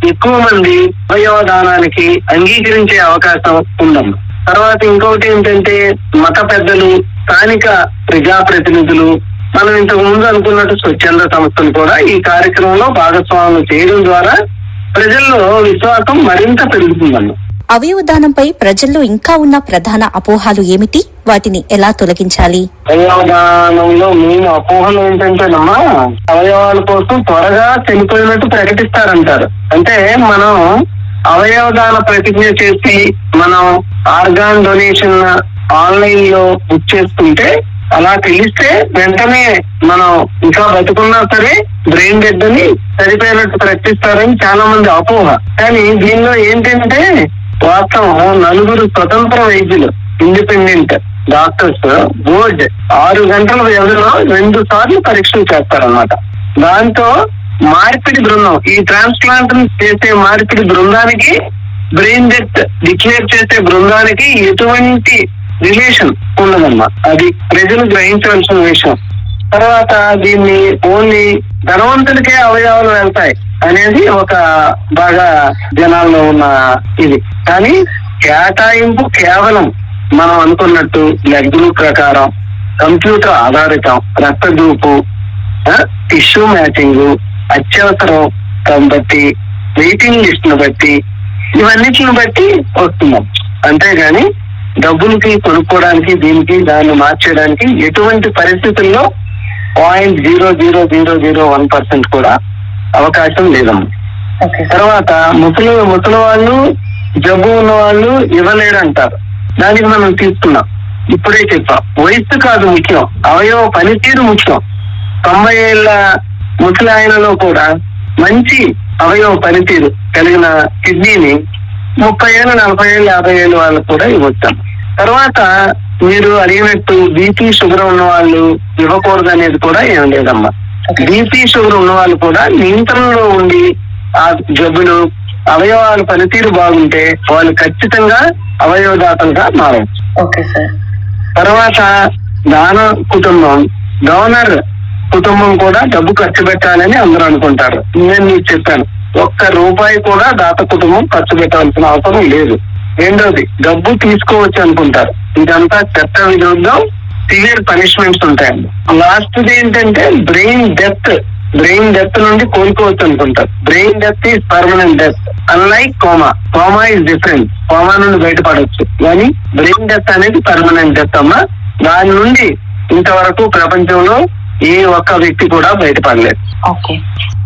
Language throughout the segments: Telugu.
ఎక్కువ మంది అవయవ దానానికి అంగీకరించే అవకాశం ఉందమ్మా తర్వాత ఇంకొకటి ఏంటంటే మత పెద్దలు స్థానిక ప్రజాప్రతినిధులు మనం ఇంతకు ముందు అనుకున్నట్టు స్వచ్ఛంద సంస్థలు కూడా ఈ కార్యక్రమంలో భాగస్వాములు చేయడం ద్వారా ప్రజల్లో విశ్వాసం మరింత పెరుగుతుందమ్మా అవయవదానంపై ప్రజల్లో ఇంకా ఉన్న ప్రధాన అపోహాలు ఏమిటి వాటిని ఎలా తొలగించాలి అవయవదానంలో మెయిన్ అపోహలు ఏంటంటేనమ్మా అవయవాల కోసం త్వరగా చనిపోయినట్టు ప్రకటిస్తారంటారు అంటే మనం అవయవదాన ప్రతిజ్ఞ చేసి మనం ఆర్గాన్ డొనేషన్ ఆన్లైన్ లో బుక్ చేసుకుంటే అలా తెలిస్తే వెంటనే మనం ఇంకా బతుకున్నా సరే బ్రెయిన్ డెడ్ అని చనిపోయినట్టు ప్రకటిస్తారని చాలా మంది అపోహ కానీ దీనిలో ఏంటంటే వాస్తవం నలుగురు స్వతంత్ర వైద్యులు ఇండిపెండెంట్ డాక్టర్స్ బోర్డ్ ఆరు గంటల వ్యవధిలో రెండు సార్లు పరీక్షలు చేస్తారన్నమాట దాంతో మార్పిడి బృందం ఈ ట్రాన్స్ప్లాంట్ చేసే మార్పిడి బృందానికి బ్రెయిన్ డెత్ డిక్లేర్ చేసే బృందానికి ఎటువంటి రిలేషన్ ఉండదమ్మా అది ప్రజలు గ్రహించవలసిన విషయం తర్వాత దీన్ని ఓన్లీ ధనవంతులకే అవయవాలు వెళ్తాయి అనేది ఒక బాగా జనాల్లో ఉన్న ఇది కానీ కేటాయింపు కేవలం మనం అనుకున్నట్టు బ్లడ్ గ్రూప్ ప్రకారం కంప్యూటర్ ఆధారితం రక్త గ్రూపు టిష్యూ మ్యాచింగ్ అత్యవసరం దాన్ని బట్టి వెయిటింగ్ లిస్ట్ ను బట్టి ఇవన్నిటిని బట్టి వస్తున్నాం అంతేగాని డబ్బులకి కొనుక్కోవడానికి దీనికి దాన్ని మార్చేయడానికి ఎటువంటి పరిస్థితుల్లో point zero zero zero zero one percent కూడా అవకాశం లేదమ్మా తర్వాత ముసలి ముసలి వాళ్ళు జబ్బు ఉన్న వాళ్ళు ఇవ్వలేరు అంటారు దానికి మనం తీసుకున్నాం ఇప్పుడే చెప్పాం వయస్సు కాదు ముఖ్యం అవయవ పనితీరు ముఖ్యం తొంభై ఏళ్ళ ముసలి ఆయనలో కూడా మంచి అవయవ పనితీరు కలిగిన కిడ్నీని ముప్పై ఏళ్ళు నలభై ఏళ్ళు యాభై ఏళ్ళు వాళ్ళకు కూడా ఇవ్వచ్చాం తర్వాత మీరు అడిగినట్టు బీపీ షుగర్ ఉన్న వాళ్ళు ఇవ్వకూడదు అనేది కూడా ఏం లేదమ్మా బీపీ షుగర్ ఉన్న వాళ్ళు కూడా నియంత్రణలో ఉండి ఆ జబ్బులు అవయవాల పనితీరు బాగుంటే వాళ్ళు ఖచ్చితంగా అవయవదాతలుగా మారవచ్చు ఓకే సార్ తర్వాత దాన కుటుంబం డోనర్ కుటుంబం కూడా డబ్బు ఖర్చు పెట్టాలని అందరూ అనుకుంటారు నేను మీకు చెప్పాను ఒక్క రూపాయి కూడా దాత కుటుంబం ఖర్చు పెట్టాల్సిన అవసరం లేదు రెండోది డబ్బు తీసుకోవచ్చు అనుకుంటారు ఇదంతా చట్ట విరుద్ధం సివియర్ పనిష్మెంట్స్ ఉంటాయండి లాస్ట్ ఏంటంటే బ్రెయిన్ డెత్ బ్రెయిన్ డెత్ నుండి కోలుకోవచ్చు అనుకుంటారు brain death is permanent death unlike coma coma is different coma నుండి బయటపడవచ్చు కానీ బ్రెయిన్ డెత్ అనేది పర్మనెంట్ డెత్ అమ్మా దాని నుండి ఇంతవరకు ప్రపంచంలో ఏ ఒక్క వ్యక్తి కూడా బయటపడలేదు ఓకే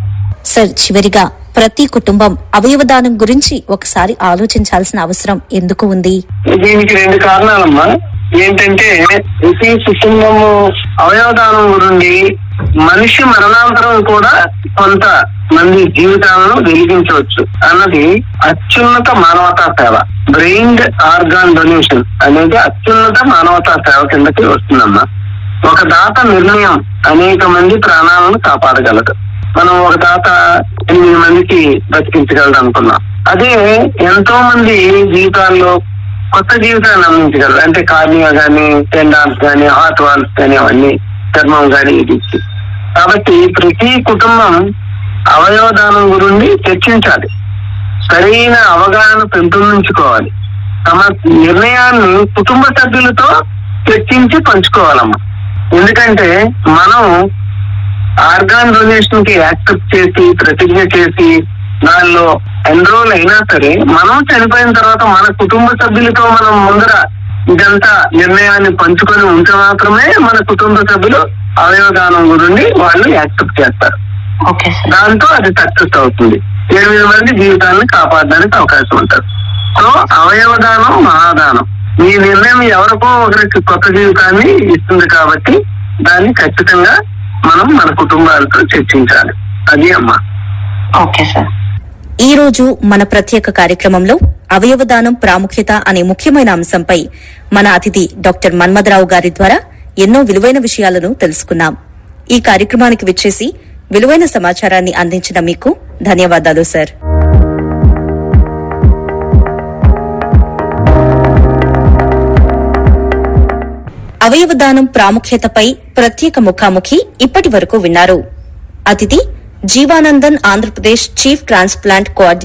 సార్ చివరిగా ప్రతి కుటుంబం అవయవదానం గురించి ఒకసారి ఆలోచించాల్సిన అవసరం ఎందుకు ఉంది దీనికి రెండు కారణాలమ్మా ఏంటంటే ప్రతి కుటుంబము అవయవదానం గురించి మనిషి మరణాంతరం కూడా కొంత మంది జీవితాలను వెలిగించవచ్చు అన్నది అత్యున్నత మానవతా సేవ బ్రెయిన్ ఆర్గాన్ డొనేషన్ అనేది అత్యున్నత మానవతా సేవ కిందకి వస్తుందమ్మా ఒక దాత నిర్ణయం అనేక మంది ప్రాణాలను కాపాడగలదు మనం ఒక దాత ఎనిమిది మందికి బతికించగలదు అనుకున్నాం అదే ఎంతో మంది జీవితాల్లో కొత్త జీవితాన్ని అందించగలరు అంటే కార్నియా గానీ టెండాన్స్ గానీ హార్ట్ వాల్స్ గానీ అవన్నీ చర్మం గానీ ఇది ఇచ్చి. కాబట్టి ప్రతి కుటుంబం అవయవదానం గురించి చర్చించాలి సరైన అవగాహన పెంపొందించుకోవాలి తమ నిర్ణయాన్ని కుటుంబ సభ్యులతో చర్చించి పంచుకోవాలమ్మా ఎందుకంటే మనం ఆర్గాన్ డొనేషన్ కి యాక్సెప్ట్ చేసి ప్రతిజ్ఞ చేసి దానిలో ఎన్రోల్ అయినా సరే మనం చనిపోయిన తర్వాత మన కుటుంబ సభ్యులతో మనం ముందర ఇదంతా నిర్ణయాన్ని పంచుకొని ఉంటే మాత్రమే మన కుటుంబ సభ్యులు అవయవదానం గురించి వాళ్ళు యాక్సెప్ట్ చేస్తారు ఓకే సార్ దాంతో అది సక్సెస్ అవుతుంది ఎనిమిది మంది జీవితాలను కాపాడడానికి అవకాశం ఉంటుంది సో అవయవదానం మహాదానం ఈ నిర్ణయం ఎవరికో ఒకరికి కొత్త జీవితాన్ని ఇస్తుంది కాబట్టి దాన్ని ఖచ్చితంగా మనం మన కుటుంబాలతో చర్చించాలి అది అమ్మా ఓకే సార్ ఈ రోజు మన ప్రత్యేక కార్యక్రమంలో అవయవదానం ప్రాముఖ్యత అనే ముఖ్యమైన అంశంపై మన అతిథి డాక్టర్ మన్మథరావు గారి ద్వారా ఎన్నో విలువైన విషయాలను తెలుసుకున్నాం ఈ కార్యక్రమానికి విచ్చేసి విలువైన సమాచారాన్ని అందించిన మీకు ధన్యవాదాలు సార్ అవయవదానం ప్రాముఖ్యతపై ప్రత్యేక ముఖాముఖి ఇప్పటి వరకు విన్నారు అతిథి Jeevanandan Andhra Pradesh chief transplant coordinator